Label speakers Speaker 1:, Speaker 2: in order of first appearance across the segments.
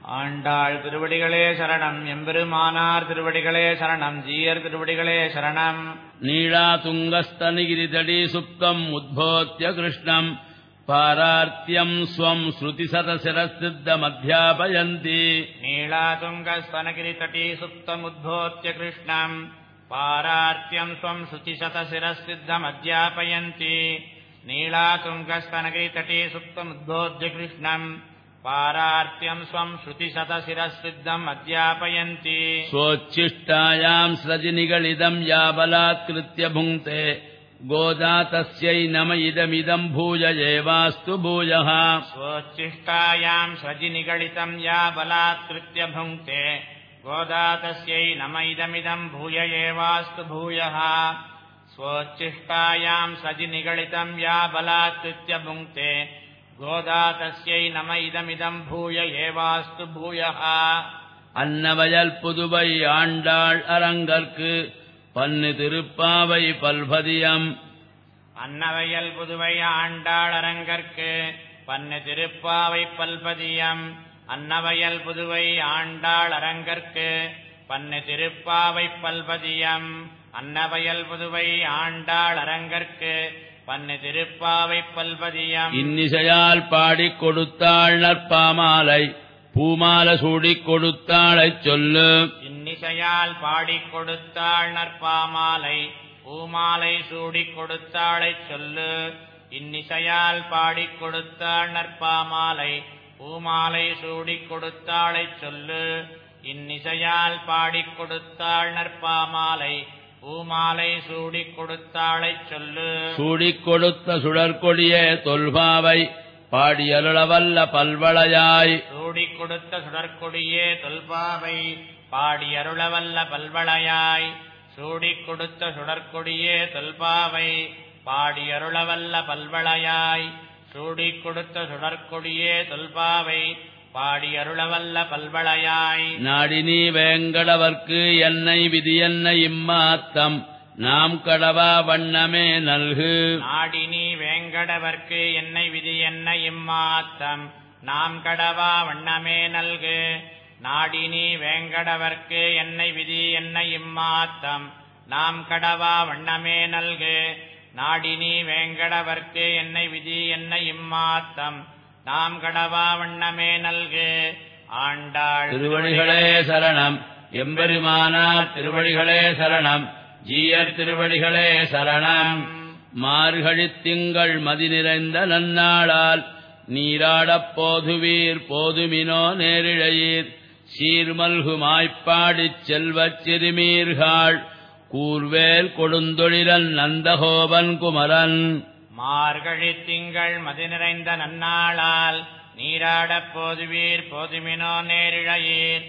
Speaker 1: ஆண்டாள் திருவடிகளே சரணம் எம்பெருமானார் திருவடிகளே சரணம் ஜீயர் திருவடிகளே சரணம்
Speaker 2: नीळातुङ्गस्तनिगिरितडी सुप्तम् उद्भोत्य कृष्णम् पारार्त्यम् स्वम् श्रुतिसतशिरसिद्धमध्यापयन्ति
Speaker 1: நீளாதுங்கஸ்தனகிரிதடீ சுப்தமுத்போத்ய கிருஷ்ணம் பாரார்த்தியம் ஸ்வம் சுதிசதசிரசித்தமத்யாபயந்தி நீளாதுங்கஸ்தனகிரிதடீ சுப்தமுத்போத்ய கிருஷ்ணம் பாரார்த்தியம் ஸ்வம் ஸ்ருதிசதசிரசித்தம் அத்யாபயந்தி
Speaker 2: स्वोच्छिष्टायाम् स्रजिनिगलिदम् या बलात्कृत्य भुङ्क्ते गोदा तस्यै नम इदमिदम् भूय एवास्तु भूयः
Speaker 1: स्वोच्छिष्टायाम् सजिनिगलितम् या बलात्कृत्य भुङ्क्ते गोदा तस्यै नम इदमिदम् भूय एवास्तु भूयः स्वोच्छिष्टायाम् सजिनिगलितम् या बलात्कृत्य भुङ्क्ते गोदा तस्यै नम इदमिदम् भूय एवास्तु भूयः
Speaker 2: அன்னவயல் புதுவை ஆண்டாள் அரங்கற்கு பன்னு திருப்பாவை பல்பதியம்
Speaker 1: அன்னவையல் புதுவை ஆண்டாள் அரங்கற்கு பன்னு திருப்பாவை பல்பதியம் அன்னவயல் புதுவை ஆண்டாள் அரங்கற்கு பன்னு திருப்பாவை பல்பதியம் அன்னவயல் புதுவை ஆண்டாள் அரங்கற்கு பன்னு திருப்பாவை பல்பதியம்
Speaker 2: இன்னிசையால் பாடிக் கொடுத்தாள் நற்பாமாலை பூமால சூடிக் கொடுத்தாளைச் சொல்லு
Speaker 1: இன்னிசையால் பாடிக் கொடுத்தாள் நற்பாமாலை பூமாலை சூடிக் கொடுத்தாளைச் சொல்லு இன்னிசையால் பாடிக் கொடுத்தாள் நற்பாமாலை பூமாலை சூடிக் கொடுத்தாளைச் சொல்லு இன்னிசையால் பாடிக் கொடுத்தாள் நற்பாமாலை பூமாலை சூடிக் கொடுத்தாளைச் சொல்லு
Speaker 2: சூடிக் கொடுத்த சுடற்கொடியே தொல்பாவை பாடியருளவல்ல பல்வளையாய்
Speaker 1: சூடிக் கொடுத்த சுடற்கொடியே தொல்பாவை பாடியருளவல்ல பல்வளையாய் சூடிக் கொடுத்த சுடற்கொடியே தொல்பாவை பாடியருளவல்ல பல்வளையாய் சூடிக் கொடுத்த சுடற்கொடியே தொல்பாவை பாடியருளவல்ல பல்வளையாய்
Speaker 2: நாடினி வேங்கடவர்க்கு என்னை விதி என்ன இம்மாத்தம் நாம் கடவா வண்ணமே நல்கு
Speaker 1: நாடினி வேங்கடவர்க்கு என்னை விதி என்ன இம்மாத்தம் நாம் கடவா வண்ணமே நல்கு நாடினி வேங்கடவர்க்கு என்னை விதி என்ன இம்மாத்தம் நாம் கடவா வண்ணமே நல்கு நாடினி வேங்கடவர்க்கு என்னை விதி என்ன இம்மாத்தம் நாம் கடவா வண்ணமே நல்கு ஆண்டாள்
Speaker 2: திருவடிகளே சரணம் எம்பெருமானார் திருவடிகளே சரணம் ஜீயர் திருவடிகளே சரணம் மார்கழித் திங்கள் மதி நிறைந்த நன்னாளால் நீராடப் போதுவீர் போதுமினோ நேரிழையீர் சீர்மல்குமாய்ப்பாடிச் செல்வச் சிறுமீர்காள் கூர்வேல் கொடுந்தொழிலன் நந்தகோபன் குமரன்
Speaker 1: மார்கழி திங்கள் மதி நிறைந்த நன்னாளால் நீராடப் போதுவீர் போதுமினோ நேரிழையீர்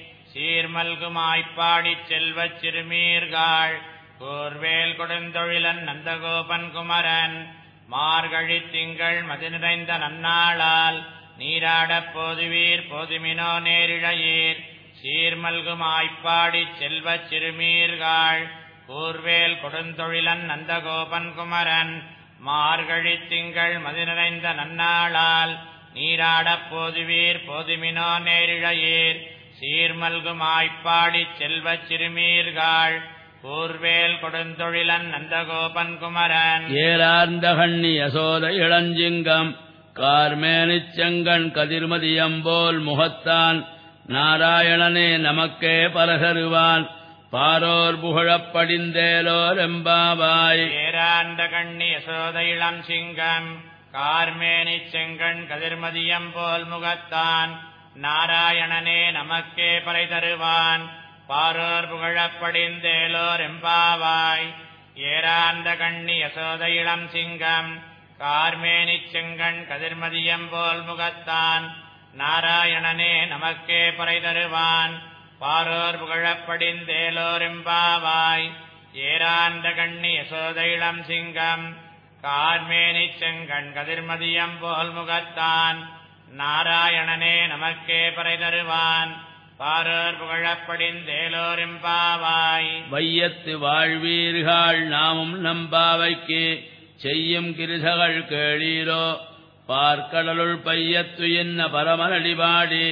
Speaker 1: சீர்மல்குமாய்ப்பாடிச் செல்வச் சிறுமீர்காள் கூர்வேல் கொடுந்தொழிலன் நந்தகோபன் குமரன் மார்கழி திங்கள் மதி நிறைந்த நன்னாளால் நீராடப் போதுவீர் போதுமினோ நேரிழையீர் சீர்மல்குமாய்ப்பாடிச் செல்வச் சிறுமீர்காள் கூர்வேல் கொடுந்தொழிலன் நந்தகோபன் குமரன் மார்கழி திங்கள் மதி நிறைந்த நன்னாளால் நீராடப் போதுவீர் போதுமினோ நேரிழையீர் சீர்மல்குமாய்ப்பாடிச் செல்வச் சிறுமீர்காள் கூர்வேல் கொடுந்தொழிலன் நந்தகோபன் குமரன்
Speaker 2: ஏரார்ந்த கண்ணி யசோத இளஞ்சிங்கம் கார்மேனிச் செங்கண் கதிர்மதியம்போல் முகத்தான் நாராயணனே நமக்கே பலகருவான் பாரோர் புகழப் படிந்தேலோர் எம்பாவாய்
Speaker 1: ஏராந்த கண்ணி யசோத இளம் சிங்கம் கார்மேனிச் செங்கண் கதிர்மதியம் போல் முகத்தான் நாராயணனே நமக்கே பறை தருவான் பாரோர் புகழப் படிந்தேலோர் எம்பாவாய் ஏராந்த கண்ணி யசோத இளம் சிங்கம் கார்மேனிச் செங்கண் கதிர்மதியம் போல் முகத்தான் நாராயணனே நமக்கே பறை தருவான் பாரோர் புகழப் படிந்தேலோர் எம்பாவாய் ஏராந்த கண்ணி யசோத இளம் சிங்கம் கார்மேனிச் செங்கண் கதிர்மதியம் போல் முகத்தான் நாராயணனே நமக்கே பறை தருவான் பாரோர் புகழப் படிந்தேலோர் எம்பாவாய்
Speaker 2: வையத்து வாழ்வீர்கள் நாமும் நம்பாவைக்கு செய்யும் கிருதகள் கேளீரோ பார்க்கடலுள் பையத்து என்ன பரமனடிபாடி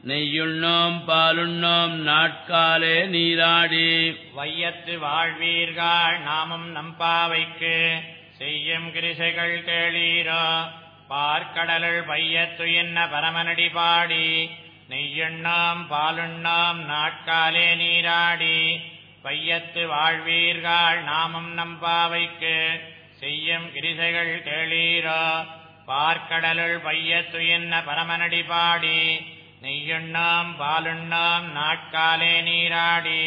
Speaker 2: நெய்யுண்ணோம் பாலுண்ணோம் நாட்காலே நீராடி
Speaker 1: வையத்து வாழ்வீர்கள் நாமும் நம்பாவைக்கு செய்யும் கிரிசைகள் கேளீரோ பார்க்கடலுள் வையத்து என்ன பரமனடி பாடி நெய்யுண்ணாம் பாலுண்ணாம் நாட்காலே நீராடி வையத்து வாழ்வீர்கள் நாமும் நம்பாவைக்கு செய்யும் கிரிசைகள் கேளீரோ பார்க்கடலுள் வையத்து என்ன பரமனடி பாடி நெய்யுண்ணாம் பாலுண்ணாம் நாட்காலே நீராடி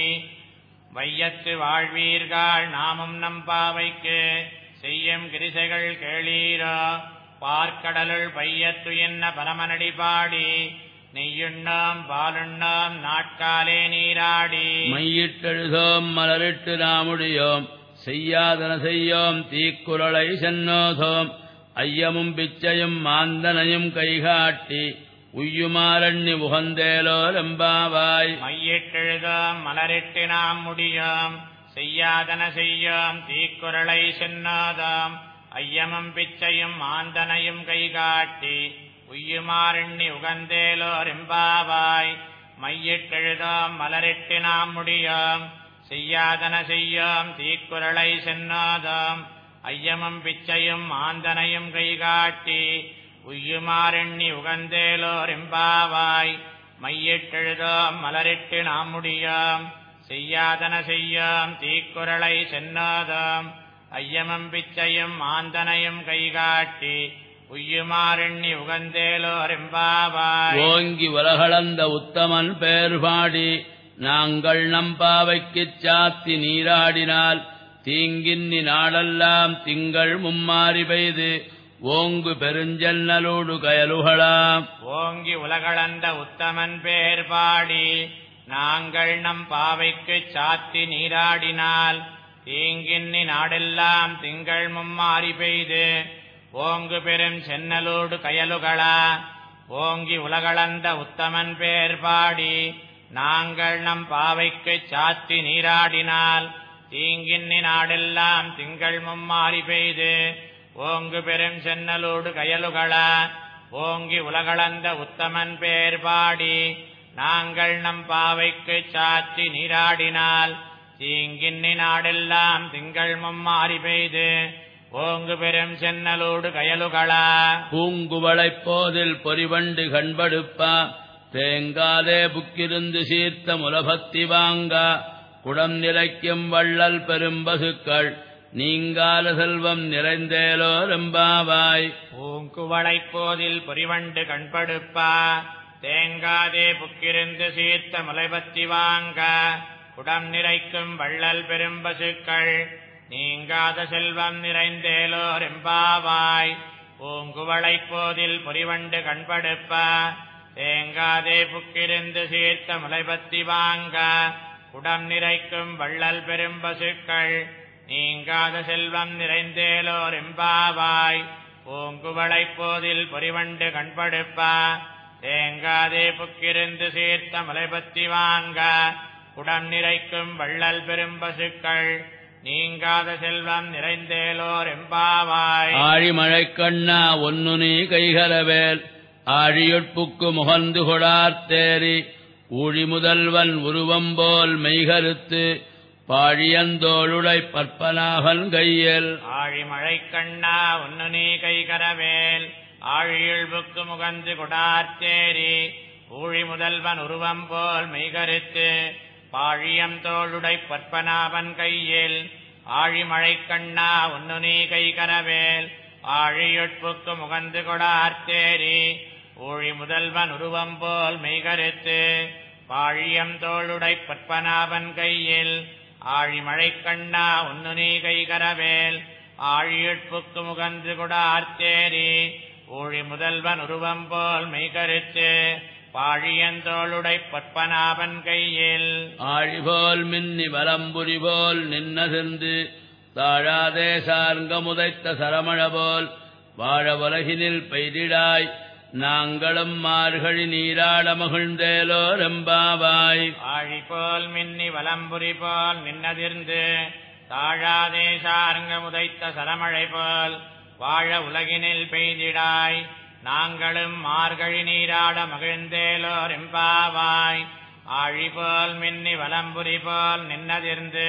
Speaker 1: வையத்து வாழ்வீர்கள் நாமும் நம்பாவைக்கு செய்யும் கிரிசைகள் கேளீரோ பார்க்கடலுள் பையத்து என்ன பரமனடி பாடி நெய்யுண்ணாம் பாலுண்ணாம் நாட்காலே நீராடி
Speaker 2: மையிட்டெழுதோம் மலரிட்டு நாமுடியோம் செய்யாதன செய்யோம் தீக்குறளை சென்னோதோம் ஐயமும் பிச்சையும் மாந்தனையும் கைகாட்டி உய்யுமாரண்ணி உகந்தேலோ ரெம்பாவாய்
Speaker 1: மையிட்டெழுதோம் மலரிட்டு நாம் முடியோம் செய்யாதன செய்யோம் தீக்குறளை சென்னாதாம் ஐயமும் பிச்சையும் ஆந்தனையும் கைகாட்டி உய்யுமாறெண்ணி உகந்தேலோ ரெம்பாவாய் மையிட்டெழுதோம் மலரிட்டு நாம் முடியோம் செய்யாதன செய்யோம் தீக்குறளை சென்னாதாம் ஐயமும் பிச்சையும் ஆந்தனையும் கைகாட்டி உய்யுமாறெண்ணி உகந்தேலோ ரெம்பாவாய் மையிட்டெழுதோம் மலரிட்டு நாம் முடியோம் செய்யாதன செய்யோம் தீக்குறளை சென்னாதாம் ஐயமும் பிச்சையும் ஆந்தனையும் கைகாட்டி உய்யுமாறெண்ணி உகந்தேலோ ரெம்பாவாய்
Speaker 2: ஓங்கி உலகளந்த உத்தமன் பேர் பாடி நாங்கள் நம்பாவைக்குச் சாத்தி நீராடினால் தீங்கின்னி நாளெல்லாம் திங்கள் மும்மாறி பெய்து ஓங்கு பெருஞ்சென்னலோடு கயலுகளாம்
Speaker 1: ஓங்கி உலகளந்த உத்தமன் பேர் பாடி நாங்கள் நம் பாவைக்குச் சாத்தி நீராடினால் தீங்கின்னி நாடெல்லாம் திங்கள் மும்மாறி பெய்து ஓங்கு பெரும் சென்னலோடு கயலுகளா ஓங்கி உலகளந்த உத்தமன் பேர் பாடி நாங்கள் நம் பாவைக்குச் சாத்தி நீராடினால் தீங்கின்னி நாடெல்லாம் திங்கள் மும்மாறி பெய்து ஓங்கு பெரும் சென்னலோடு கயலுகளா ஓங்கி உலகளந்த உத்தமன் பேர் பாடி நாங்கள் நம் பாவைக்குச் சாத்தி நீராடினால் தீங்கின்னி நாடெல்லாம் திங்கள் மும்மாறி பெய்து ஓங்கு பெரும் சென்னலோடு கயலுகளா
Speaker 2: பூங்குவளைப் போதில் பொறிவண்டு கண்படுப்பா தேங்காதே புக்கிருந்து சீர்த்த முலபத்தி வாங்கா குடம் நிறைக்கும் வள்ளல் பெரும்பசுக்கள் நீங்கால செல்வம் நிறைந்தேலோ ரெம்பாவாய்
Speaker 1: பூங்குவளைப் போதில் பொறிவண்டு கண்படுப்பா தேங்காதே புக்கிருந்து சீர்த்த முளைபத்தி வாங்க குடம் நிறைக்கும் வள்ளல் பெரும்பசுக்கள் நீங்காத செல்வம் நிறைந்தேலோ ரெம்பாவாய் பூங்குவளைப் போதில் பொறிவண்டு கண்படுப்பா தேங்காதே புக்கிருந்து சீர்த்த முளைபத்தி வாங்க குடம் நிறைக்கும் வள்ளல் பெரும்பசுக்கள் நீங்காத செல்வம் நிறைந்தேலோ ரெம்பாவாய் பூங்குவளைப் போதில் பொறிவண்டு கண்படுப்பா தேங்காதே புக்கிருந்து சீர்த்த முளைபத்தி வாங்க குடம் நிறைக்கும் வள்ளல் பெரும்பசுக்கள் நீங்காத செல்வம் நிறைந்தேலோர் எம்பாவாய்
Speaker 2: ஆழிமழைக் கண்ணா ஒன்னு நீ கைகரவேல் ஆழியொட்புக்கு முகந்து கொடார்த்தேரி ஊழி முதல்வன் உருவம்போல் மெய்கருத்து பாழியந்தோளுடை பற்பனாகன் கையல்
Speaker 1: ஆழிமழை கண்ணா ஒன்னு நீ கைகரவேல் ஆழியுள்புக்கு முகந்து கொடார்த்தேரி ஊழி முதல்வன் உருவம் போல் மெய்கருத்து பாழியம் தோளுடை பற்பனாவன் கையில் ஆழிமழை கண்ணா ஒன்னு நீ கைகரவேல் ஆழியொட்புக்கு முகந்து கொடார்த்தேரி ஊழி முதல்வன் உருவம் போல் மெய்கருத்து பாழியம் தோளுடை பற்பனாவன் கையில் ஆழிமழை கண்ணா ஒன்னு நீ கைகரவேல் ஆழியட்புக்கு முகந்து கொடார்த்தேரி ஊழி முதல்வன் உருவம் போல் மெய்கருத்து பாழியந்தோளுடை பற்பனாவன் கையில்
Speaker 2: ஆழிபோல் மின்னி வலம்புரி போல் நின்னசிந்து தாழாதே சார்ங்க முதைத்த சரமழ போல் வாழ உலகினில் பெய்திடாய் நாங்களும் மார்கழி நீராட மகிழ்ந்தேலோ ரெம்பாவாய்
Speaker 1: ஆழி போல் மின்னி வலம்புரி போல் நின்னதிர்ந்து தாழாதே சார்ங்க முதைத்த சரமழை போல் வாழ உலகினில் பெய்திடாய் நாங்களும் மார்கழி நீராட மகிழ்ந்தேலோர் எம்பாவாய் ஆழிபோல் மின்னி வலம்புரி போல் நின்னதிர்ந்து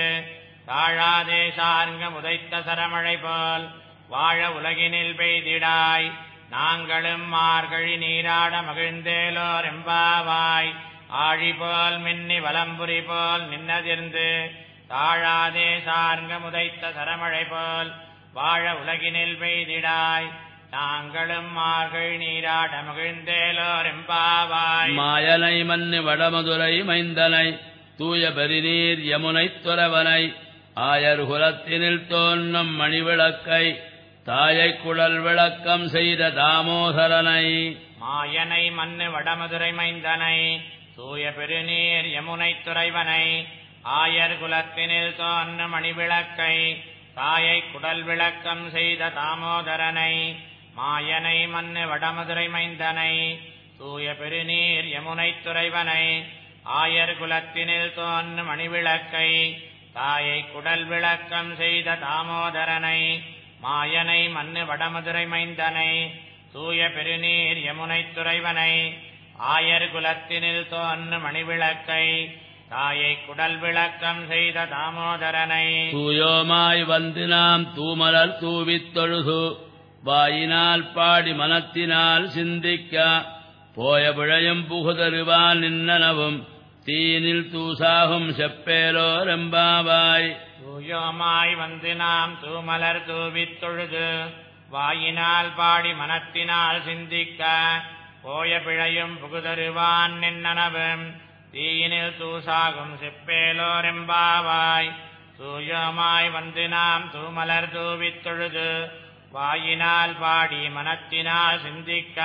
Speaker 1: தாழாதே சார்ங்க உதைத்த சரமழை போல் வாழ உலகினில் பெய்திடாய் நாங்களும் மார்கழி நீராட மகிழ்ந்தேலோர் எம்பாவாய் ஆழிபோல் மின்னி வலம்புரி போல் நின்னதிர்ந்து தாழாதே சார்ங்க முதைத்த சரமழை போல் வாழ உலகினில் பெய்திடாய் நாங்களும் மார்கழி நீராட மகிழ்ந்தேலோர் எம்பாவாய்
Speaker 2: மாயனை மன்னி வடமதுரை மைந்தனை தூய பெருநீர் யமுனைத் துறவனை ஆயர் குலத்தினில் தோன்றும் மணிவிளக்கை தாயைக் குழல் விளக்கம் செய்த தாமோதரனை
Speaker 1: மாயனை மண்ணு வடமதுரை மைந்தனை தூய பெருநீர் யமுனை துறைவனை ஆயர் குலத்தினில் தோன்று மணிவிளக்கை தாயை குடல் விளக்கம் செய்த தாமோதரனை மாயனை மண்ணு வடமதுரை மைந்தனை தூய பெருநீர் யமுனை துறைவனை ஆயர் குலத்தினில் தோன்று மணிவிளக்கை தாயை குடல் விளக்கம் செய்த தாமோதரனை மாயனை மண்ணு வடமதுரை மைந்தனை தூய பெருநீர் யமுனை துறைவனை ஆயர் குலத்தினில் தோன்று மணிவிளக்கை தாயை குடல் விளக்கம் செய்த தாமோதரனை
Speaker 2: தூயோமாய் வந்து நாம் தூமலர் தூவித் தொழுது வாயினால் பாடி மனத்தினால் சிந்திக்க போய பிழையும் புகுதருவான் நின்னனவும் தீனில் தூசாகும் செப்பேலோரெம்பாவாய்
Speaker 1: தூயோமாய் வந்து நாம் தூமலர் தூவித் தொழுது வாயினால் பாடி மனத்தினால் சிந்திக்க போய பிழையும் புகுதருவான் நின்னனவும் தீயினில் தூசாகும் செப்பேலோரெம்பாவாய் தூயோமாய் வந்து நாம் தூமலர் தூவித் தொழுது வாயினால் பாடி மனத்தினால் சிந்திக்க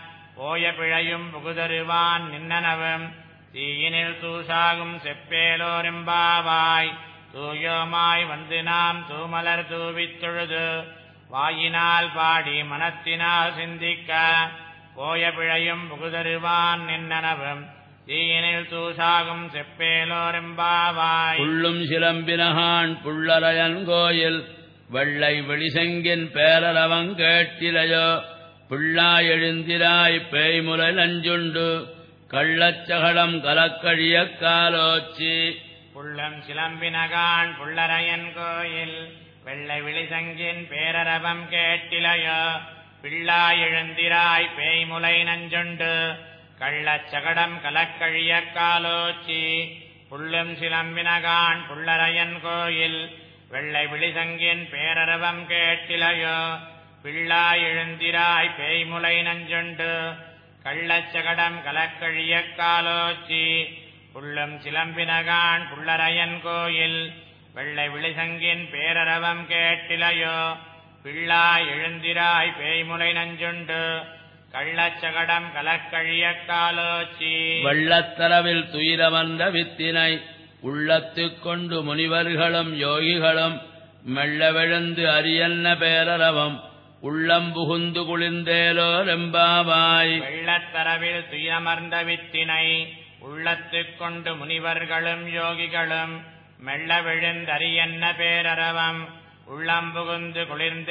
Speaker 1: போய பிழையும் புகுதருவான் நின்னனவும் தீயினில் தூசாகும் செப்பேலோரெம்பாவாய் தூயோமாய் வந்து நாம் தூமலர் தூவித் தொழுது வாயினால் பாடி மனத்தினால் சிந்திக்க போய பிழையும் புகுதருவான் நின்னனவும் தீயினில் தூசாகும் செப்பேலோரெம்பாவாய்
Speaker 2: புள்ளும் சிலம்பினகான் புள்ளரையன் கோயில் வெள்ளை வெளிசெங்கின் பேரரவங் கேட்டிலையோ பிள்ளாய் எழுந்திராய் பேய்முலை நஞ்சுண்டு கள்ளச்சகடம் கலக்கழியக் காலோச்சி
Speaker 1: புள்ளம் சிலம்பினகான் புள்ளரையன் கோயில் வெள்ளை விழிசங்கின் பேரரவம் கேட்டிலையோ பிள்ளாய் எழுந்திராய் பேய்முலை நஞ்சுண்டு கள்ளச்சகடம் கலக்கழிய காலோச்சி புள்ளும் சிலம்பினகான் புள்ளரையன் கோயில் வெள்ளை விழிசங்கின் பேரரவம் கேட்டிலையோ பிள்ளாய் எழுந்திராய் பேய்முலை நஞ்சுண்டு கள்ளச்சகடம் கலக்கழிய காலோச்சி புள்ளும் சிலம்பினகான் புள்ளரையன் கோயில் வெள்ளை விழிசங்கின் பேரரவம் கேட்டிலையோ பிள்ளாய் எழுந்திராய் பேய்முலை நஞ்சுண்டு கள்ளச்சகடம் கலக்கழிய காலோச்சி
Speaker 2: வெள்ளத்தரவில் துயிரமர்ந்த வித்தினை உள்ளத்துக் கொண்டு முனிவர்களும் யோகிகளும் மெல்ல விழுந்து அரியன்ன பேரரவம் உள்ளம் புகுந்து குளிர்ந்தேலோரெம்பாவாய்
Speaker 1: வெள்ளத்தரவில் துயமர்ந்த வித்தினை உள்ளத்துக் கொண்டு முனிவர்களும் யோகிகளும் மெல்ல விழுந்தரியன்ன பேரரவம் உள்ளம் புகுந்து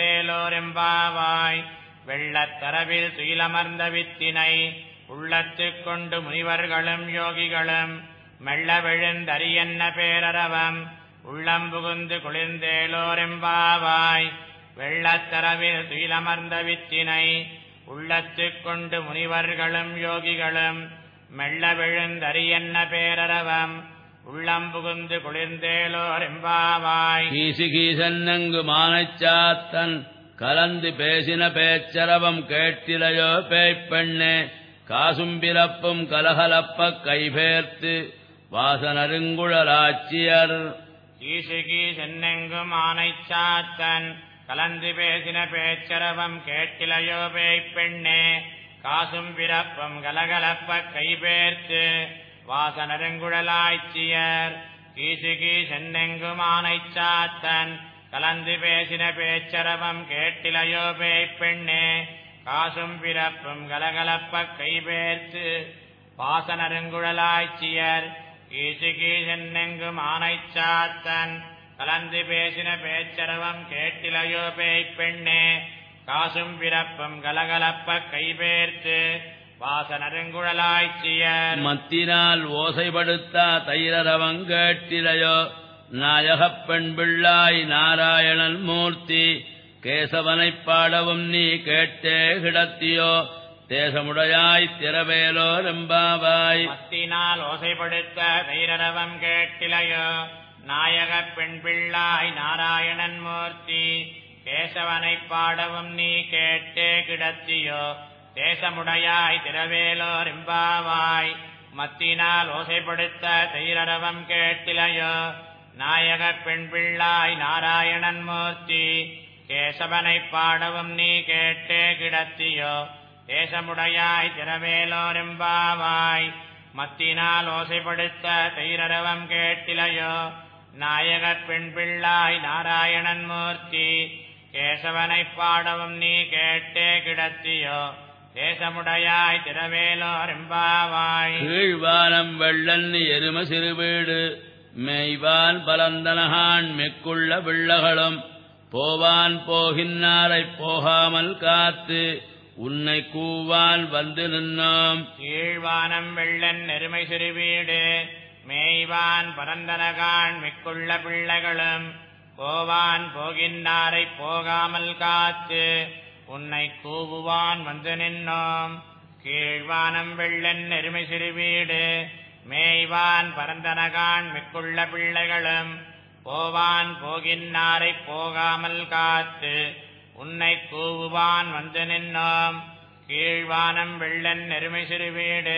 Speaker 1: குளிர்ந்தேலோரெம்பாவாய் வெள்ளத்தரவில் துயிலமர்ந்த வித்தினை உள்ளத்துக் கொண்டு முனிவர்களும் யோகிகளும் மெல்ல விழுந்தரியன்ன பேரரவம் உள்ளம் புகுந்து குளிர்ந்தேலோரெம்பாவாய் வெள்ளத்தரவில் துயிலமர்ந்த வித்தினை உள்ளத்துக் கொண்டு முனிவர்களும் யோகிகளும் மெல்ல விழுந்தரியன்ன பேரரவம் உள்ளம் புகுந்து குளிர்ந்தேலோரெம்பாவாய்
Speaker 2: கீசு கீசன்னங்கு மானச்சாத்தன் கலந்து பேசின பேச்சரவம் கேட்டிலையோ பேய்ப்பெண்ணே காசும் பிறப்பும் கலகலப்பக் கைபேர்த்து வாசனருங்குழலாட்சியர்
Speaker 1: ஈசுகி சென்னெங்கும் ஆனைச் சாத்தன் கலந்து பேசின பேச்சரவம் கேட்டிலையோ பேய்ப்பெண்ணே காசும் பிறப்பும் கலகலப்ப கைபேர்த்து வாசனருங்குழலாய்ச்சியர் கீசுகி சென்னெங்கும் ஆனைச் சாத்தன் கலந்து பேசின பேச்சரவம் கேட்டிலையோ பேய்ப்பெண்ணே காசும் பிறப்பும் கலகலப்ப கைபேர்த்து வாசனருங்குழலாய்ச்சியர் கீசுகி சென்னெங்கும் ஆனைச் சாத்தன் கலந்து பேசின பேச்சரவம் கேட்டிலையோ பேய்ப்பெண்ணே காசும் பிறப்பும் கலகலப்ப கைபேர்த்து வாசனருங்குழலாய்ச்சியர்
Speaker 2: மத்தினால் ஓசைப்படுத்தா தைரரவங் கேட்டிலையோ நாயகப் பெண் பிள்ளாய் நாராயணன் மூர்த்தி கேசவனைப் பாடவும் நீ கேட்டே கிடத்தியோ தேசமுடையாய் திரவேலோ ரெம்பாவாய்
Speaker 1: மத்தினால் ஓசைப்படுத்த தைரரவம் கேட்டிலையோ நாயக பெண் பிள்ளாய் நாராயணன் மூர்த்தி கேசவனைப் பாடவும் நீ கேட்டே கிடத்தியோ தேசமுடையாய் திரவேலோர் எம்பாவாய் மத்தினால் ஓசைப்படுத்த தைரரவம் கேட்டிலையோ நாயக பெண் பிள்ளாய் நாராயணன் மூர்த்தி கேசவனைப் பாடவும் நீ கேட்டே கிடத்தியோ தேசமுடையாய் திரவேலோர் எம்பாவாய் மத்தினால் ஓசைப்படுத்த தைரரவம் கேட்டிலையோ நாயக பெண் பிள்ளாய் நாராயணன் மூர்த்தி கேசவனைப் பாடவும் நீ கேட்டே கிடத்தியோ தேசமுடையாய் திரவேலோர் எம்பாவாய்
Speaker 2: கீழ்வானம் வெள்ளன் எரும சிறுவீடு மெய்வான் பலந்தனகான் மெக்குள்ள பிள்ளகளும் போவான் போகின்னாரைப் போகாமல் காத்து உன்னை கூவான் வந்து நின்னோம்
Speaker 1: கீழ்வானம் வெள்ளன் நெருமை சிறுவீடு மேய்வான் பரந்தனகான் மிக்குள்ள பிள்ளைகளும் போவான் போகின்றாரைப் போகாமல் காத்து உன்னை கூவுவான் வந்து நின்னோம் கீழ்வானம் வெள்ளன் நெருமை சிறுவீடு மேய்வான் பரந்தனகான் மிக்குள்ள பிள்ளைகளும் போவான் போகின்றாரைப் போகாமல் காத்து உன்னை கூவுவான் வந்து நின்னோம் கீழ்வானம் வெள்ளன் நெருமை சிறுவீடு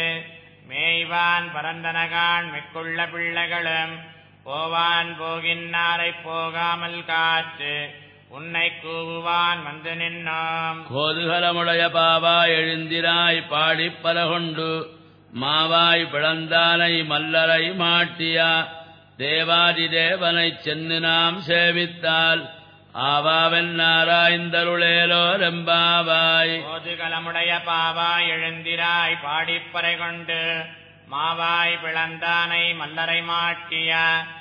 Speaker 1: மேய்வான் பரந்தனகான் மிக்குள்ள பிள்ளைகளும் போவான் போகின்னாரைப் போகாமல் காத்து உன்னை கூவுவான் வந்து நின்னோம்
Speaker 2: கோதுகலமுடைய பாவாய் எழுந்திராய் பாடிப் பலகொண்டு மாவாய் பிளந்தானை மல்லரை மாட்டியா தேவாதி தேவனைச் சென்று நாம் சேவித்தால் ஆவாவென் நாராய்ந்தருளேலோ ரெம்பாவாய்
Speaker 1: கோதுகலமுடைய பாவாய் எழுந்திராய் பாடிப்பறை கொண்டு மாவாய் பிளந்தானை மல்லரை மாட்டிய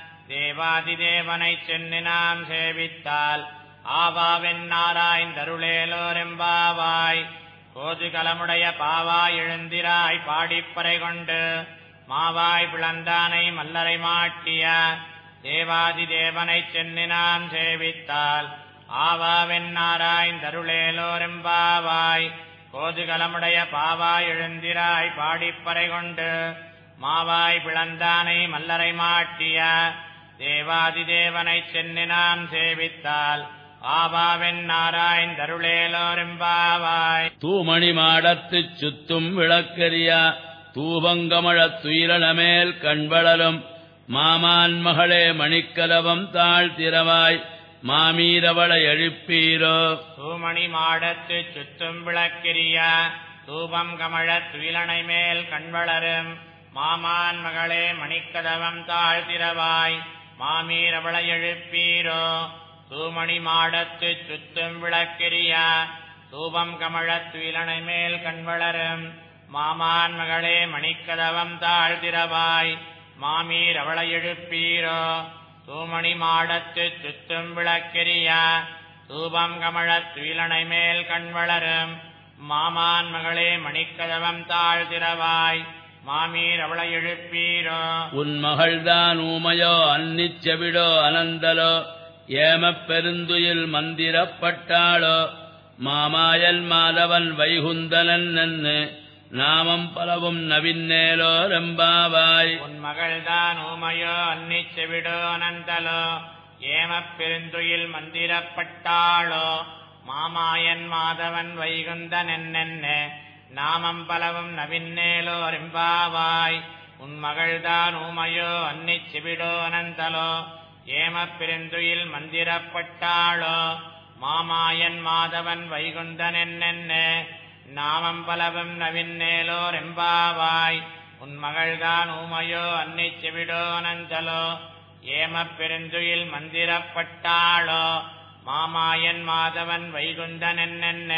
Speaker 1: தேவாதி தேவனைச் சென்று நாம் சேவித்தால் ஆவாவென் நாராய்ந்தருளேலோரெம்பாவாய் கோதுகலமுடைய பாவாய் எழுந்திராய் பாடிப்பறை கொண்டு மாவாய் பிளந்தானை மல்லரை மாட்டிய தேவாதி தேவனைச் சென்று நாம் சேவித்தால் ஆவாவென் நாராய்ந்தருளேலோரெம்பாவாய் கோதுகலமுடைய பாவாய் எழுந்திராய் பாடிப்பறை கொண்டு மாவாய் பிளந்தானை மல்லரை மாட்டிய தேவாதி தேவனைச் சென்று நாம் சேவித்தால் ஆவாவென் நாராய்ந்தருளேலோரெம்பாவாய்
Speaker 2: தூமணி மாடத்துச் சுத்தும் விளக்கரியா தூபங்கமழத் துயிலனமேல் கண்வளரும் மாமான் மகளே மணிக்கலவம் தாழ்த்திரவாய் மாமீரவளை எழுப்பீரோ
Speaker 1: தூமணி மாடத்து சுத்தும் விளக்கிரிய தூபம் கமழத் துயிலனை மேல் கண்வளரும் மாமான் மகளே மணிக்கதவம் தாழ்த்திரவாய் மாமீரவளை எழுப்பீரோ தூமணி மாடத்து சுத்தும் விளக்கிரிய தூபம் கமழத் துயிலனை மேல் கண்வளரும் மாமான் மகளே மணிக்கதவம் தாழ்த்திரவாய் மாமீர் அவளை எழுப்பீரோ தூமணி மாடத்து சுத்தும் விளக்கெரிய தூபம் கமழத் துயிலனை மேல் கண்வளரும் மாமான் மகளே மணிக்கதவம் தாழ்த்திரவாய் மாமீர் அவளை எழுப்பீரோ
Speaker 2: உன் மகள்தான் ஊமையோ அன்னிச் செவிடோ அனந்தலோ ஏமப் பெருந்துயில் மந்திரப்பட்டாளோ மாமாயல் மாதவன் வைகுந்தனன் நன்னு நாமம் பலவும் நவின்னேலோ ரெம்பாவாய்
Speaker 1: உன் மகள்தான் ஊமையோ அன்னிச் செவிடோ அனந்தலோ ஏமப் பெருந்துயில் மந்திரப்பட்டாளோ மாமாயன் மாதவன் வைகுந்தன் என்னென்ன நாமம் பலவும் நவின்னேலோ ரெம்பாவாய் உன் மகள்தான் ஊமையோ அன்னிச் செவிடோ அனந்தலோ ஏமப் பெருந்துயில் மந்திரப்பட்டாளோ மாமாயன் மாதவன் வைகுந்தன் என்னென்ன நாமம் பலவும் நவின்னேலோ ரெம்பாவாய் உன் மகள்தான் ஊமையோ அன்னிச் செவிடோ அனந்தலோ ஏமப் பெருந்துயில் மந்திரப்பட்டாளோ மாமாயன் மாதவன் வைகுந்தன் என்னென்ன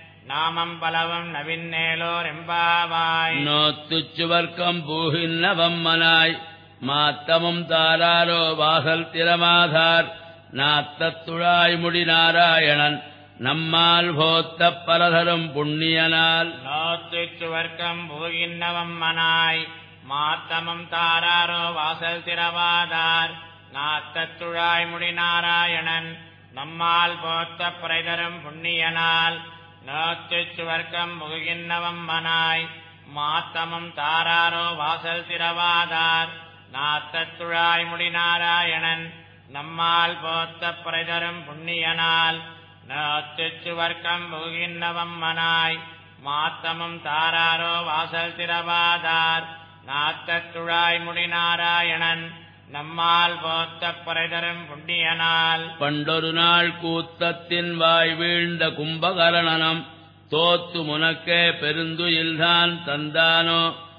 Speaker 1: நாமம் பலவும் நவின்னேலோ ரெம்பாவாய்
Speaker 2: நோத்துச் சுவர்க்கம் பூகின்னவம்மனாய் மாத்தமும் தாராரோ வாசல் திறமாதார் நாத்தத்துழாய் முடி நாராயணன் நம்மால் போத்த பலதரும் புண்ணியனால்
Speaker 1: நோத்துச் சுவர்க்கம் பூகின்னவம் மனாய் மாத்தமம் தாராரோ வாசல் திறவாதார் நாத்தத்துழாய் முடி நாராயணன் நம்மால் போத்த பிறைதரும் புண்ணியனால் நோத்துச் சுவர்க்கம் புகின்னவம் மனாய் மாத்தமம் தாராரோ வாசல் திறவாதார் நாத்தத்துழாய் முடி நாராயணன் நம்மால் போத்த பிறைதரும் புண்ணியனால் நோத்துச் சுவர்க்கம் புகின்னவம் மனாய் மாத்தமும் தாராரோ வாசல் திறவாதார் நாத்தத்துழாய் முடி நாராயணன் நம்மால் போத்த பிறைதரும் புண்ணியனால்
Speaker 2: பண்டொரு நாள் கூத்தத்தின் வாய் வீழ்ந்த கும்பகரணனம் தோத்து முனக்கே பெருந்துயில்தான் தந்தானோ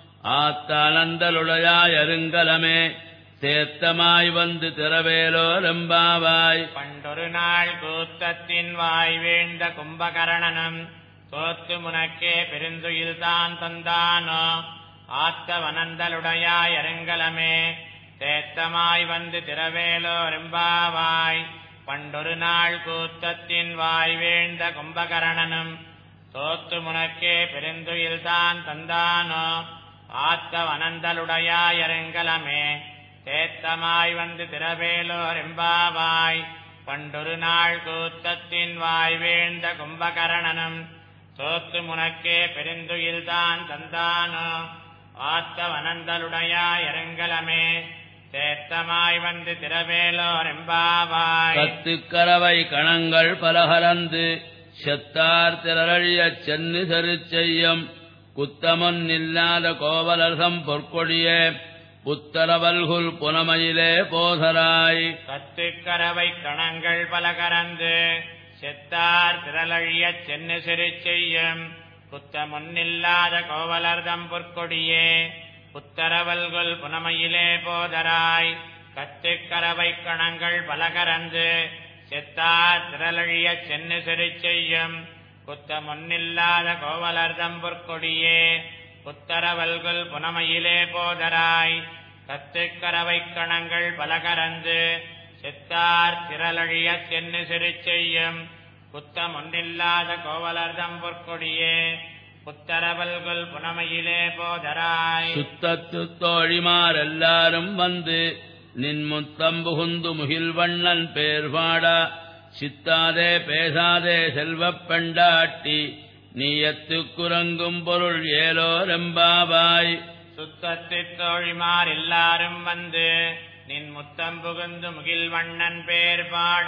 Speaker 2: ஆத்தானந்தலுடையாய் அருங்கலமே சேத்தமாய் வந்து திறவேலோ ரெம்பாவாய்
Speaker 1: பண்டொரு நாள் கூத்தத்தின் வாய் வீழ்ந்த கும்பகரணனும் தோத்து முனக்கே பெருந்துயில்தான் தந்தானோ ஆத்த வனந்தலுடையாய் அருங்கலமே தேத்தமாய் வந்து திரவேலோ ரெம்பாவாய் பண்டொரு நாள் கூத்தத்தின் வாய் வீழ்ந்த கும்பகரணனும் தோத்து முனக்கே பெருந்துயில்தான் தந்தானோ ஆத்த வனந்தலுடையாய் அருங்கலமே தேத்தமாய் வந்து திரவேலோ ரெம்பாவாய் பண்டொரு நாள் கூத்தத்தின் வாய் வீழ்ந்த கும்பகரணனும் தோத்து முனக்கே பெருந்துயில்தான் தந்தானோ ஆத்த வனந்தலுடையாய் அருங்கலமே தேத்தமாய் வந்து திரவேலோ ரெம்பாவாய்
Speaker 2: கத்துக்கரவை கணங்கள் பலகலந்து செத்தார் திரளியச் சென்னு செருச்செய்யம் குத்தமன் இல்லாத கோவலர்சம் பொற்கொடியே புத்தரவல்குல் புனமையிலே போதராய்
Speaker 1: கத்துக்கரவை கணங்கள் பல கறந்து செத்தார் திரளழியச் சென்னு சிறு செய்யும் குத்த முன்னில்லாத கோவலர்தம் பொற்கொடியே புத்தரவல்குல் புனமையிலே போதராய் கத்துக்கரவை கணங்கள் பல கறந்து செத்தார் திரளழியச் சென்னு சிறு செய்யும் குத்த முன்னில்லாத கோவலர்தம் பொற்கொடியே புத்தரவல்குல் புனமையிலே போதராய் கத்துக்கரவை கணங்கள் பல கறந்து செத்தார் திரளழிய சென்னு சிறு செய்யும் குத்தம் ஒன்றில்லாத கோவலர்தம் பொற்கொடியே புத்தரவல்குல் புனமையிலே போதராய்
Speaker 2: சுத்தத்து தோழிமார் எல்லாரும் வந்து நின் முத்தம் புகுந்து முகில்வண்ணன் பேர் பாடா சித்தாதே பேசாதே செல்வப் பெண்டாட்டி நீயத்து குரங்கும் பொருள் ஏலோ ரெம்பாவாய்
Speaker 1: சுத்தத்தித் தோழிமார் எல்லாரும் வந்து நின் முத்தம் புகுந்து முகில் வண்ணன் பேர் பாட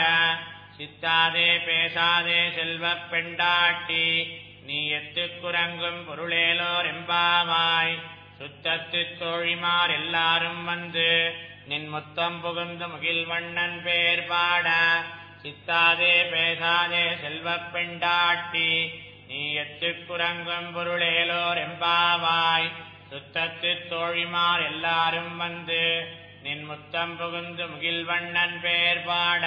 Speaker 1: சித்தாதே பேசாதே செல்வப் பெண்டாட்டி நீ எத்துக் குரங்கும் பொருளேலோ ரெம்பாவாய் சுத்தத்தித் தோழிமார் எல்லாரும் வந்து நின் முத்தம் புகுந்து முகில் வண்ணன் பேர் பாட சித்தாதே பேசாதே செல்வப் பெண்டாட்டி நீ எத்துக் குரங்கும் பொருளேலோ ரெம்பாவாய் சுத்தத்துத் தோழிமார் எல்லாரும் வந்து நின் முத்தம் புகுந்து முகில் வண்ணன் பேர் பாட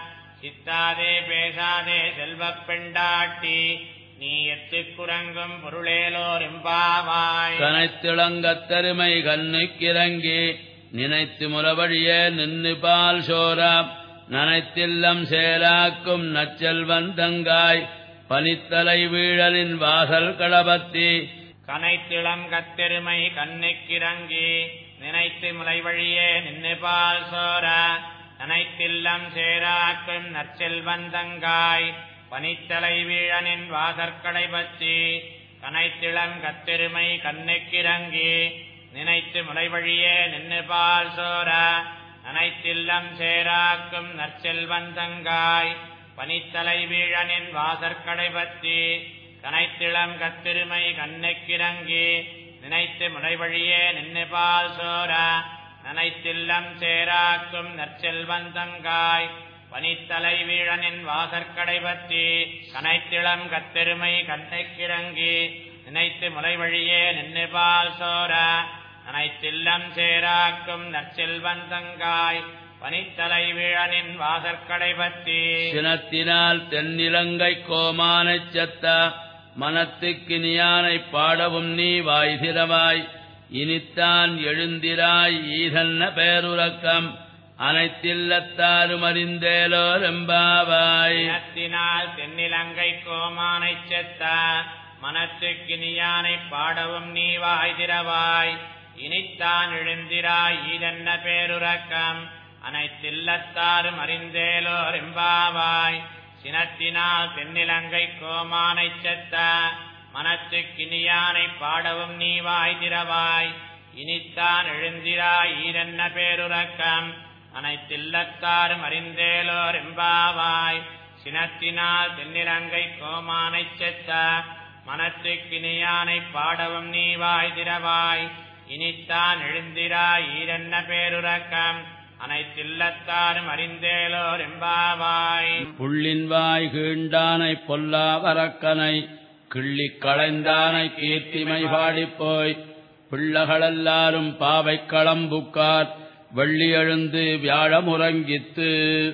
Speaker 1: சித்தாதே பேசாதே செல்வப் பெண்டாட்டி நீ எத்துக் குரங்கும் பொருளேலோ ரெம்பாவாய்
Speaker 2: கனைத்திளங்கத் தருமை கண்ணுக்கிறங்கி நினைத்து முறவழியே நின்னு பால் சோரா நனைத்தில்லம் சேராக்கும் நச்செல்வன் தங்காய் பனித்தலை வீழலின் வாசல் களபத்தி
Speaker 1: கனைத்திளம் கத்தெருமை கண்ணுக்கிறங்கி நினைத்து முலை வழியே நின்று பால் சோர நனைத்தில்லம் சேராக்கும் நற்செல்வந்தங்காய் பனித்தலை வீழனின் வாசற்கடை பற்றி கனைத்திளம் கத்தெருமை கண்ணுக்கிறங்கி நினைத்து முலை வழியே நின்று பால் சோர நனைத்தில்லம் சேராக்கும் நற்செல்வந்தங்காய் பனித்தலை வீழனின் வாசற்கடை பற்றி கனைத்திளம் கத்திருமை கண்ணுக்கிறங்கி நினைத்து முறைவழியே நின்று பால் சோர நனைத்தில்லம் சேராக்கும் நற்செல்வந்தங்காய் பனித்தலை வீழனின் வாசற்கடை பற்றி கனைத்திளம் கத்தெருமை கண்ணுக்கிறங்கி நினைத்து முறைவழியே நின்று பால் சோர அனைத்தில்லம் சேராக்கும் நற்செல்வந்தங்காய் பனித்தலை வீழனின் வாசற்கடை பற்றி
Speaker 2: சினத்தினால் தென்னிலங்கை கோமானைச் செத்த மனத்துக்கு நியானைப் பாடவும் நீ வாய்திரவாய் இனித்தான் எழுந்திராய் ஈதன்ன பேருறக்கம் அனைத்தில்லத்தாரும் அறிந்தேலோர் எம்பாவாய்
Speaker 1: இனத்தினால் தென்னிலங்கை கோமானைச் செத்த மனத்துக்கினியானைப் பாடவும் நீ வாய் திறவாய் இனித்தான் எழுந்திராய் ஈதென்ன பேருறக்கம் அனைத்தில்லத்தாரும் அறிந்தேலோர் எம்பாவாய் சினத்தினால் தென்னிலங்கை கோமானைச் செத்த மனத்துக்கினியானைப் பாடவும் நீ வாய் திறவாய் இனித்தான் எழுந்திராய் ஈரென்ன பேருறக்கம் அனைத்தில்லத்தாரும் அறிந்தேலோர் எம்பாவாய் சினத்தினால் தென்னிலங்கை கோமானைச் செத்த மனத்துக்கினியானைப் பாடவும் நீ வாய் திறவாய் இனித்தான் எழுந்திராய் ஈரென்ன பேருறக்கம் அனைத்தில்லத்தாரும் அறிந்தேலோர் எம்பாவாய்
Speaker 2: புள்ளின் வாய் கீண்டானை பொல்லா வரக்கனை கிள்ளிக் களைந்தானை கீர்த்திமை பாடிப்போய் பிள்ளகளெல்லாரும் பாவைக் களம்புக்கார் வெள்ளி எழுந்து வியாழமுறங்கித்து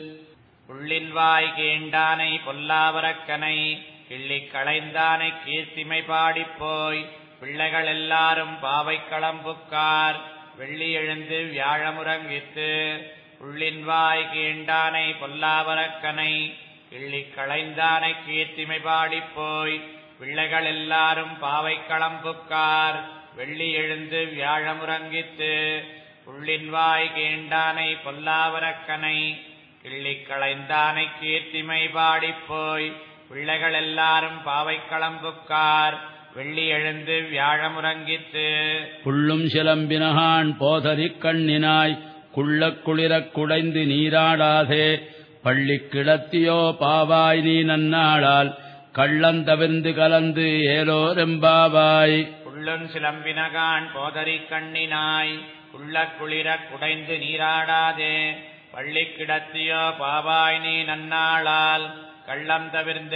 Speaker 1: உள்ளின் வாய் கீண்டானை பொல்லாவரக்கனை கிள்ளிக் களைந்தானை கீர்த்திமை பாடிப்போய் பிள்ளைகள் எல்லாரும் பாவைக் களம்புக்கார் வெள்ளி எழுந்து வியாழமுறங்கித்து உள்ளின் வாய் கீண்டானை பொல்லாவரக்கனை கிள்ளிக் களைந்தானை கீர்த்திமை பாடிப்போய் பிள்ளைகள் எல்லாரும் பாவைக் களம்புக்கார் வெள்ளி எழுந்து வியாழமுறங்கித்து உள்ளின் வாய் கீண்டானை பொல்லாவரக்கனை கிள்ளிக் களைந்தானை கீர்த்திமை பாடிப்போய் பிள்ளைகள் எல்லாரும் பாவைக் களம்புக்கார் வெள்ளி எழுந்து வியாழமுறங்கித்து
Speaker 2: புள்ளும் சிலம்பினகான் போதரிக் கண்ணினாய் குள்ளக் குளிரக் குடைந்து நீராடாதே பள்ளிக் கிடத்தியோ பாவாய் நீ நன்னாளால் கள்ளந்தவிர்ந்து கலந்து ஏலோரெம்பாவாய்
Speaker 1: உள்ளும் சிலம்பினகான் போதரி கண்ணினாய் குள்ளக் குளிரக் குடைந்து நீராடாதே பள்ளி கிடத்தியோ பாவாய் நீ நன்னாளால் கள்ளம் தவிர்ந்து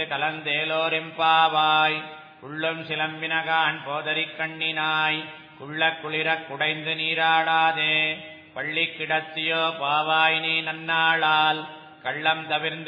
Speaker 1: கலந்தேலோரெம்பாவாய் உள்ளும் சிலம்பினகான் போதரி கண்ணினாய் குள்ளக் குளிரக் குடைந்து நீராடாதே பள்ளி கிடத்தியோ பாவாய் நீ நன்னாளால் கள்ளம் தவிர்ந்து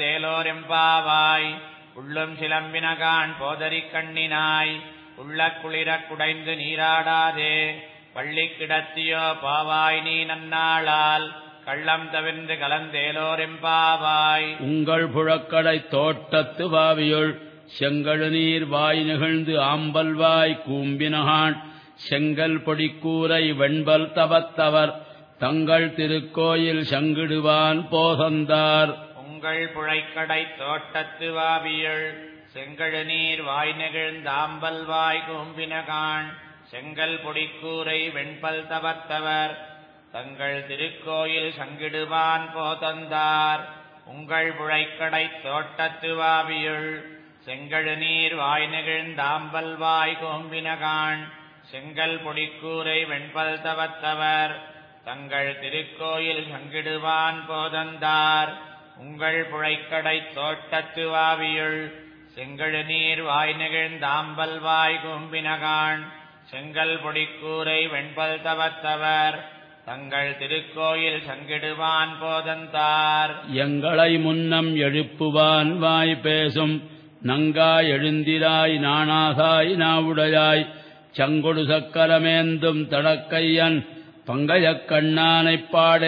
Speaker 1: கலந்தேலோரெம்பாவாய் உள்ளும் சிலம்பினகான் போதரி கண்ணினாய் உள்ளக் குளிரக் குடைந்து நீராடாதே பள்ளி கிடத்தியோ பாவாய் நீ நன்னாளால் கள்ளம் தவிர்ந்து கலந்தேலோரெம்பாவாய்
Speaker 2: உங்கள் புழக்கடைத் தோட்டத்து வாவியுள் செங்கழு நீர் வாய் நிகழ்ந்து ஆம்பல் வாய் கூம்பினகான் செங்கல் பொடிக்கூரை வெண்பல் தவத்தவர் தங்கள் திருக்கோயில் சங்கிடுவான் போதந்தார்
Speaker 1: உங்கள் புழைக்கடை தோட்டத்து வாவியள் செங்கழு நீர் வாய் நெகிழ்ந்தாம்பல் வாய் கூம்பினகான் செங்கல் பொடிக்கூரை வெண்பல் தவத்தவர் தங்கள் திருக்கோயில் சங்கிடுவான் போதந்தார் உங்கள் புழைக்கடை தோட்டத்து வாவியுள் செங்கழு நீர் வாய் நெகிழ்ந்தாம்பல் வாய் கூம்பினகான் செங்கல் பொடிக்கூரை வெண்பல் தவத்தவர் தங்கள் திருக்கோயில் சங்கிடுவான் போதந்தார் உங்கள் புழைக்கடை தோட்டத்து வாவியுள் செங்கழு நீர் வாய் நெகிழ்ந்தாம்பல் வாய் கூம்பினகான் செங்கல் பொடிக்கூரை வெண்பல் தவத்தவர் தங்கள் திருக்கோயில் சங்கிடுவான் போதந்தார்
Speaker 2: எங்களை முன்னம் எழுப்புவான் வாய் பேசும் நங்காய் எழுந்திராய் நாணாதாய் நாவுடையாய் சங்கொடு சக்கரமேந்தும் தடக்கையன் பங்கையக் கண்ணானைப்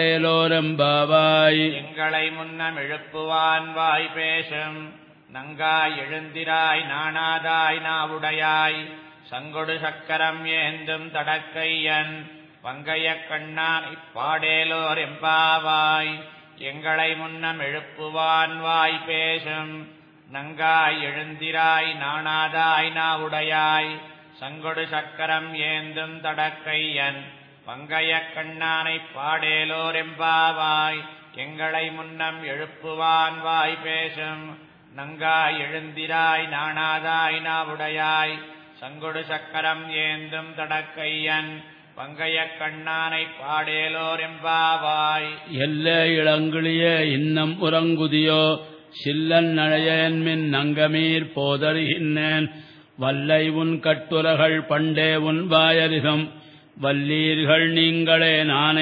Speaker 2: பாடேலோரெம்பாவாய்
Speaker 1: எங்களை முன்னம் எழுப்புவான் வாய் பேசும் நங்காய் எழுந்திராய் நாணாதாய் நாவுடையாய் சங்கொடு சக்கரம் ஏந்தும் தடக்கையன் பங்கையக் கண்ணான் இப்பாடேலோர் எம்பாவாய் எங்களை முன்னம் எழுப்புவான் வாய் பேசும் நங்காய் எழுந்திராய் நாணாதாய் நாவுடையாய் சங்கொடு சக்கரம் ஏந்தும் தடக்கையன் பங்கையக் கண்ணானைப் பாடேலோர் எம்பாவாய் எங்களை முன்னம் எழுப்புவான் வாய் பேசும் நங்காய் எழுந்திராய் நாணாதாய் நாவுடையாய் சங்கொடு சக்கரம் ஏந்தும் தடக்கையன் பங்கையக் கண்ணானைப் பாடேலோர் எம்பாவாய்
Speaker 2: எல்லே இளங்கிளியே இன்னம் உறங்குதியோ சில்லன் நழையன்மின் நங்கமீர் போதறிகின்றேன் வல்லை உன் கட்டுரகள் பண்டே உன் வாயரிகம் வல்லீர்கள் நீங்களே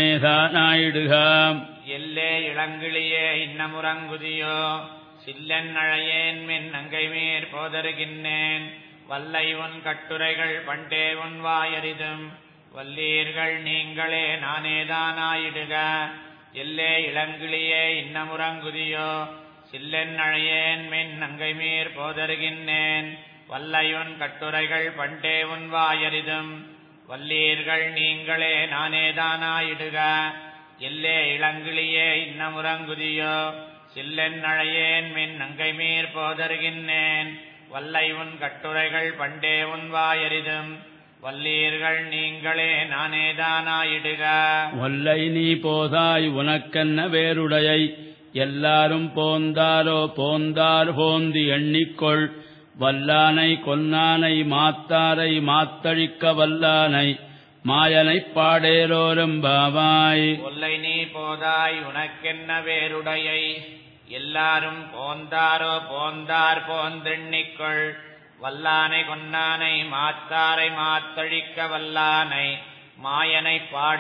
Speaker 2: நானேதானாயிடுகாம்
Speaker 1: எல்லே இளங்கிளியே இன்னமுறங்குதியோ சில்லன் அழையேன் மின் நங்கை மேற் போதருகின்றேன் வல்லை உன் கட்டுரைகள் பண்டே உன் வாயரிதும் வல்லீர்கள் நீங்களே நானேதானாயிடுக எல்லே இளங்கிளியே இன்னமுறங்குதியோ சில்லென் அழையேன் மின் நங்கைமீர் போதருகின்றேன் வல்லையுன் கட்டுரைகள் பண்டே உன் வாயரிதும் வல்லீர்கள் நீங்களே நானேதானாயிடுக எல்லே இளங்கிளியே இன்னமுறங்குதியோ சில்லென் அழையேன் மின் நங்கைமீர் போதருகின்றேன் வல்லை உன் கட்டுரைகள் பண்டே உன் வாயரிதும் வல்லீர்கள் நீங்களே நானேதானாயிடுக
Speaker 2: ஒல்லை நீ போதாய் உனக்கென்ன வேறுடையை எல்லாரும் போந்தாரோ போந்தார் போந்தி எண்ணிக்கொள் வல்லானை கொன்னானை மாத்தாரை மாத்தழிக்க வல்லானை மாயனைப் பாடேரோரும் பாவாய்
Speaker 1: ஒல்லை நீ போதாய் உனக்கென்ன வேறுடையை எல்லாரும் போந்தாரோ போந்தார் போந்தெண்ணிக்கொள் வல்லானை கொன்னானை மாத்தாரை மாத்தழிக்க வல்லானை மாயனை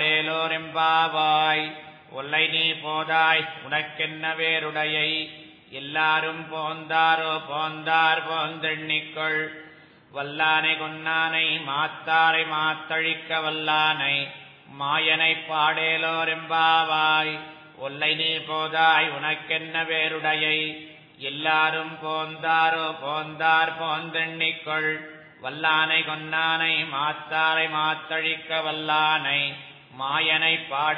Speaker 1: பாடேலோரெம்பாவாய் ஒல்லை நீ போதாய் உனக்கென்ன வேறுடையை எல்லாரும் போந்தாரோ போந்தார் போந்தெண்ணிக்கொள் வல்லானை கொன்னானை மாத்தாரை மாத்தழிக்க வல்லானை மாயனை பாடேலோரெம்பாவாய் ஒல்லை நீ போதாய் உனக்கென்ன வேறுடையை எல்லாரும் போந்தாரோ போந்தார் போந்தெண்ணிக்கொள் வல்லானை கொன்னானை மாத்தாரை மாத்தழிக்க வல்லானை மாயனை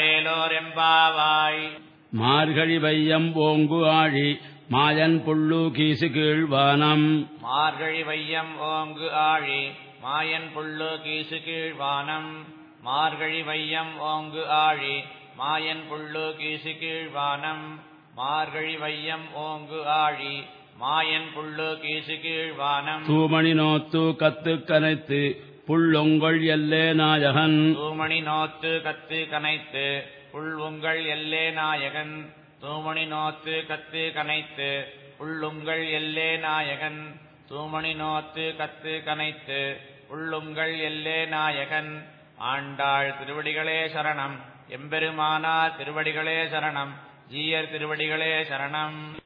Speaker 1: பாடேலோரெம்பாவாய்
Speaker 2: மார்கழி வையம் ஓங்கு ஆழி மாயன் புள்ளு கீசு கீழ்வானம்
Speaker 1: மார்கழி வையம் ஓங்கு ஆழி மாயன் புள்ளு கீசு கீழ்வானம் மார்கழி வையம் ஓங்கு ஆழி மாயன் புள்ளு கீசு கீழ்வானம் மார்கழி வையம் ஓங்கு ஆழி மாயன் புள்ளு கீசு கீழ்வானம்
Speaker 2: தூமணி நோத்து கத்து கனைத்து புள்ளொங்கொள் எல்லே நாயகன்
Speaker 1: தூமணி நோத்து கத்து கனைத்து புல் உங்கள் எல்லே நாயகன் தூமணி நோத்து கத்து கனைத்து புள்ளுங்கள் எல்லே நாயகன் தூமணி நோத்து கத்து கனைத்து புள்ளுங்கள் எல்லே நாயகன் ஆண்டாள் திருவடிகளே சரணம் எம்பெருமானார் திருவடிகளே சரணம் ஜீயர் திருவடிகளே சரணம்